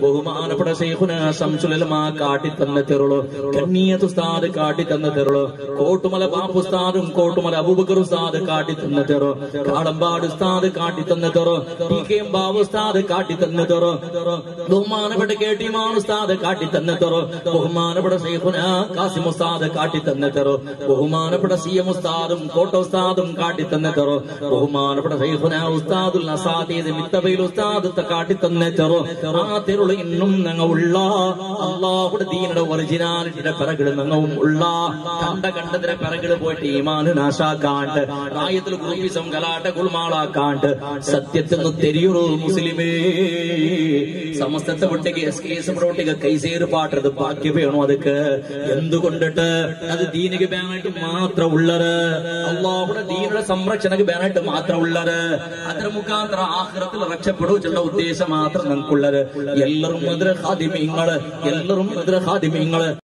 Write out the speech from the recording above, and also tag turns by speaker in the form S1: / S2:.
S1: ബഹുമാനപ്പെട്ട ശൈഖുന ശംസുലമ കാട്ടി തന്ന തെരുള് കണ്ണീയത്ത് ഉസ്താദ് കാട്ടി തന്ന തെരുള് കോട്ടുമല ബാപ്പു ഉസ്താദും കോട്ടുമല അബൂബക്കർ ഉസ്താദ് കാട്ടി തന്ന തെറു കാളമ്പാട് ഉസ്താദ് കാട്ടി തന്ന തെറു ടി കെ എം ബാബു ഉസ്താദ് കാട്ടി തന്ന തെറു ബഹുമാനപ്പെട്ട കെ ടി മാൻ ഉസ്താദ് കാട്ടി തന്ന തെറു ബഹുമാനപ്പെട്ട ശൈഖുന കാസിം ഉസ്താദ് കാട്ടി തന്ന തെറു ബഹുമാനപ്പെട്ട സി എം ഉസ്താദും കോട്ട ഉസ്താദും കാട്ടി തന്ന തെറു ബഹുമാനപ്പെട്ട ശൈഖുന ഉസ്താദുൽ അസാദീദ് മിത്തബയിൽ ഉസ്താദ് ത കാട്ടി തന്ന തെറു ആ തെരുള് ഇന്നും ഞങ്ങൾ ഉള്ള അള്ളാഹുടെ ദീനുടെ ഒറിജിനാലിറ്റിയുടെ പിറകില് ഞങ്ങളും ഉള്ള കണ്ട കണ്ടതിന്റെ പിറകില് പോയിട്ട് ഈമാന് നാശാക്കാണ്ട് പ്രായത്തിൽ ഗ്രൂപ്പിസം കലാട്ട കുൾമാളാക്കാണ്ട് സത്യത്തിന് തെരിയുള്ളൂ മുസ്ലിമേ സമസ്തത്തെ ഒട്ടിಗೆ എസ് കെ എസ് ഒട്ടിಗೆ കൈസേര് പാട്ടത് ബാക്കി വേണോ ಅದಕ್ಕೆ എന്തുകൊണ്ടിട്ട് അത് ദീനിക്ക് ബാനായിട്ട് മാത്രം ഉള്ളത് അള്ളാഹുടെ ദീനുടെ സംരക്ഷണക്ക് ബാനായിട്ട് മാത്രം ഉള്ളത് ಅದರ ಮುಖಾಂತರ ಆಖಿರത്തിൽ രക്ഷപ്പെടുവെന്നുള്ള ഉദ്ദേശം മാത്രം നമുക്കുള്ളത് എല്ലാവരും അതിര ഹാദിമീങ്ങള് എല്ലാവരും അതിര ഹാദിമീങ്ങള്